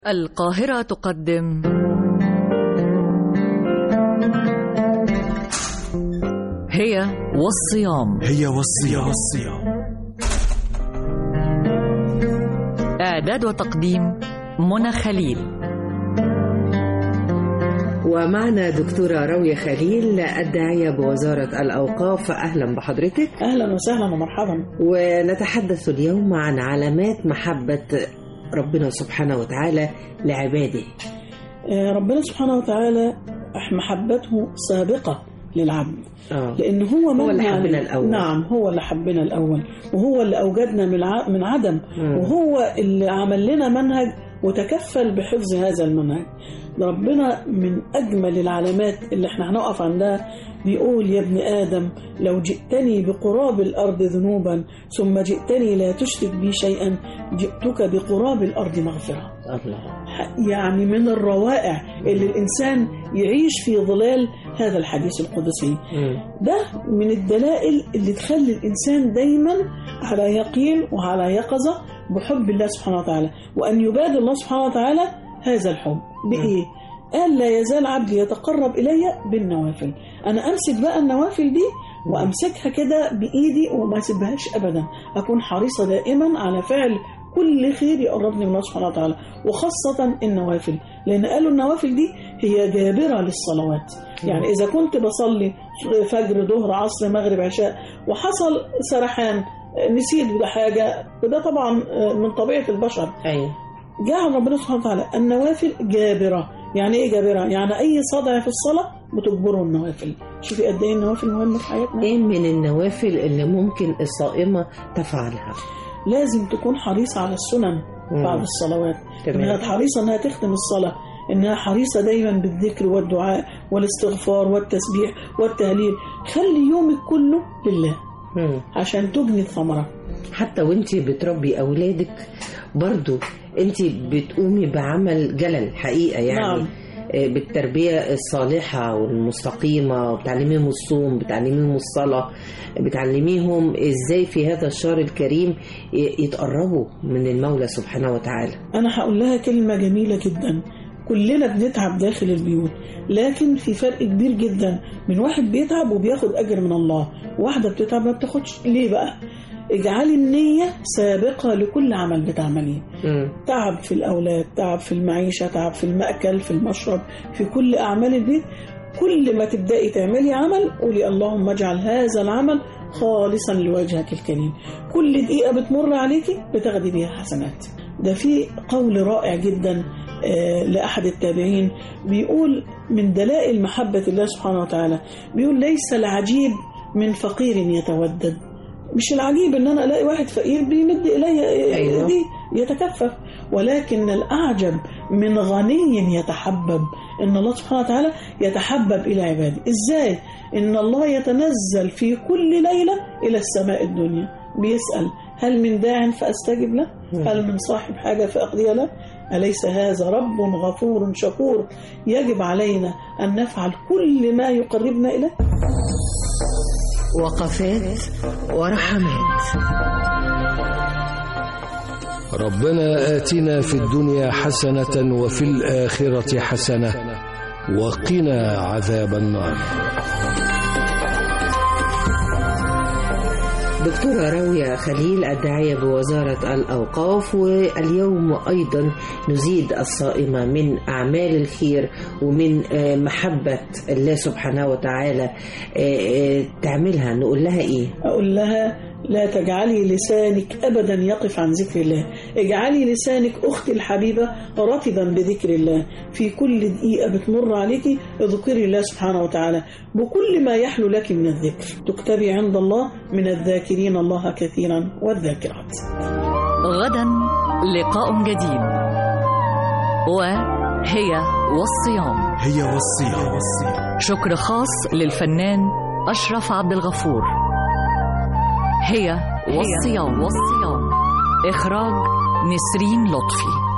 القاهرة تقدم هي والصيام هي والصيام والصيام إعداد وتقديم منى خليل ومعنا دكتورة راوية خليل الداعية بوزارة الأوقاف أهلا بحضرتك اهلا وسهلا ومرحبا ونتحدث اليوم عن علامات محبة ربنا سبحانه وتعالى لعباده آه، ربنا سبحانه وتعالى محبته سابقة للعبد آه. لأن هو هو اللي منهى عن- حبنا الأول. نعم هو اللي حبنا الأول وهو اللي أوجدنا من ع- من عدم مم. وهو اللي عمل لنا منهج وتكفل بحفظ هذا المنهج ده ربنا من أجمل العلامات اللي احنا هنقف عندها بيقول يا ابن آدم لو جئتني بقراب الأرض ذنوبا ثم جئتني لا تشرك بي شيئا جئتك بقراب الأرض مغفرة الله يعني من الروائع اللي الإنسان يعيش في ظلال هذا الحديث القدسي مم. ده من الدلائل اللي تخلي الإنسان دايما على يقين وعلى يقظة بحب الله سبحانه وتعالى وأن يبادل الله سبحانه وتعالى هذا الحب بإيه؟ قال لا يزال عبدي يتقرب إلي بالنوافل أنا أمسك بقى النوافل دي وأمسكها كده بإيدي وما أسيبهاش أبدا أكون حريصة دائما على فعل كل خير يقربني من الله سبحانه وتعالى وخاصة النوافل لأن قالوا النوافل دي هي جابرة للصلوات يعني إذا كنت بصلي فجر ظهر عصر مغرب عشاء وحصل سرحان نسيت بحاجة وده طبعا من طبيعة البشر أيوة جعل ربنا سبحانه وتعالى النوافل جابرة يعني ايه جابرة؟ يعني أي صدع في الصلاة بتجبره النوافل شوفي قد ايه النوافل مهمة في حياتنا إيه من النوافل اللي ممكن الصائمة تفعلها لازم تكون حريصة على السنن مم. بعد الصلوات تمام. انها حريصة انها تختم الصلاة انها حريصة دايما بالذكر والدعاء والاستغفار والتسبيح والتهليل خلي يومك كله لله مم. عشان تجني الثمرة حتى وانت بتربي أولادك برضو انت بتقومي بعمل جلل حقيقة يعني نعم. آه، بالتربية الصالحة والمستقيمة وبتعلميهم الصوم بتعلميهم الصلاة بتعلميهم ازاي في هذا الشهر الكريم ي- يتقربوا من المولى سبحانه وتعالى أنا هقول لها كلمة جميلة جدا كلنا بنتعب داخل البيوت لكن في فرق كبير جدا من واحد بيتعب وبياخد أجر من الله واحدة بتتعب ما بتاخدش ليه بقى اجعلي النية سابقة لكل عمل بتعمليه مم. تعب في الأولاد تعب في المعيشة تعب في المأكل في المشرب في كل أعمال البيت كل ما تبدأي تعملي عمل قولي اللهم اجعل هذا العمل خالصا لوجهك الكريم كل دقيقة بتمر عليكي بتاخدي بيها حسنات ده في قول رائع جدا آه، لأحد التابعين بيقول من دلائل محبة الله سبحانه وتعالى بيقول ليس العجيب من فقير يتودد مش العجيب ان انا الاقي واحد فقير بيمد الي أيوة. دي يتكفف ولكن الاعجب من غني يتحبب ان الله سبحانه وتعالى يتحبب الى عباده ازاي ان الله يتنزل في كل ليله الى السماء الدنيا بيسال هل من داع فاستجب له هل من صاحب حاجه فاقضي له اليس هذا رب غفور شكور يجب علينا ان نفعل كل ما يقربنا اليه وقفات ورحمات ربنا آتنا في الدنيا حسنة وفي الآخرة حسنة وقنا عذاب النار دكتورة راوية خليل الداعية بوزارة الأوقاف واليوم أيضا نزيد الصائمة من أعمال الخير ومن آه، محبة الله سبحانه وتعالى آه، آه، تعملها نقول لها إيه أقول لها لا تجعلي لسانك أبدا يقف عن ذكر الله اجعلي لسانك أختي الحبيبة رطبا بذكر الله في كل دقيقة بتمر عليك اذكري الله سبحانه وتعالى بكل ما يحلو لك من الذكر تكتبي عند الله من الذاكرين الله كثيرا والذاكرات غدا لقاء جديد وهي والصيام هي والصيام والصيام شكر خاص للفنان أشرف عبد الغفور هي والصيام والصيام إخراج نسرين لطفي